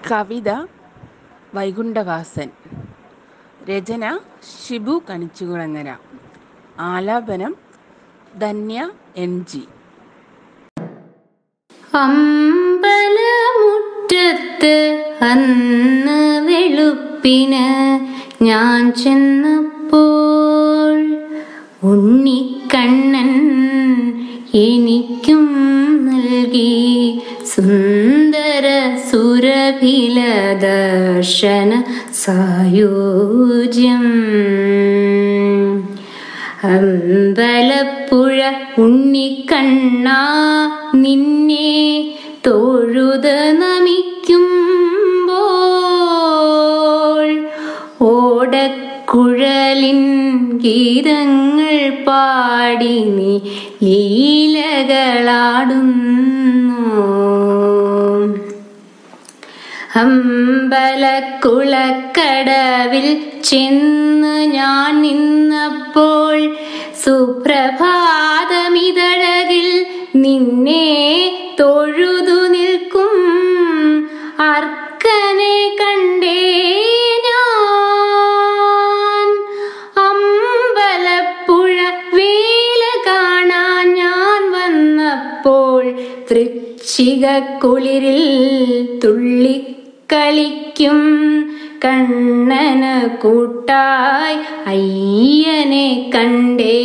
കവിത വൈകുണ്ഠവാസൻ രചന ഷിബു കണിച്ചുകുളങ്ങര ആലാപനം Dhanya M G അമ്പലമുറ്റത്ത് അന്ന് വെളുപ്പിന് ഞാൻ ചെന്നപ്പോൾ ഉണ്ണിക്കണ്ണൻ എനിക്കും നൽകി സുന്ദര സുരഭില ദർശന സായോജ്യം അമ്പലപ്പുഴ ഉണ്ണിക്കണ്ണ നിന്നെ തൊഴുത് നമിക്കുമ്പോൾ ഓടക്കുഴലിൻ ഗീതങ്ങൾ പാടി നീ ലീലകളാടുന്നു അമ്പലക്കുളക്കടവിൽ ചെന്ന് ഞാൻ നിന്നപ്പോൾ സുപ്രഭാതമിതഴകിൽ നിന്നെ തൊഴുതു നിൽക്കും അർക്കനെ കണ്ടേ ഞാൻ അമ്പലപ്പുഴ വേല കാണാൻ ഞാൻ വന്നപ്പോൾ വൃശ്ചിക കുളിരിൽ തുള്ളിക്കളിക്കും കണ്ണന് കൂട്ടായി അയ്യനെ കണ്ടേ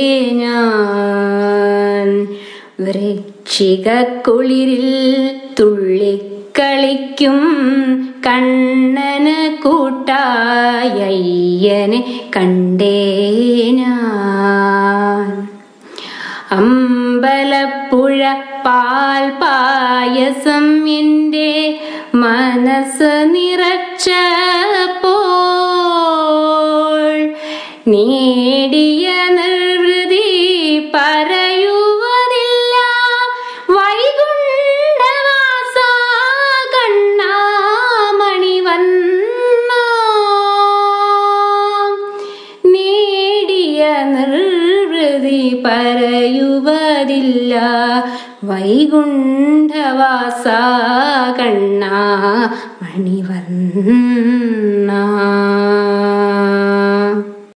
ഞാൻ വൃശ്ചിക കുളിരിൽ തുള്ളിക്കളിക്കും കണ്ണന് കൂട്ടായി അയ്യനെ കണ്ടേ ഞാൻ അമ്പലപ്പുഴ പാൽ പായസം എൻ്റെ മനസ്സ് നിറച്ചപ്പോൾ നേടിയ നിർവൃതി പറയുവതില്ല വൈകുണ്ഠവാസ കണ്ണാമണി വന്ന നേടിയ നിർവൃതി പറയുവതില്ല വൈകുണ്ഠവാസ കണ്ണാ മണിവർണ്ണ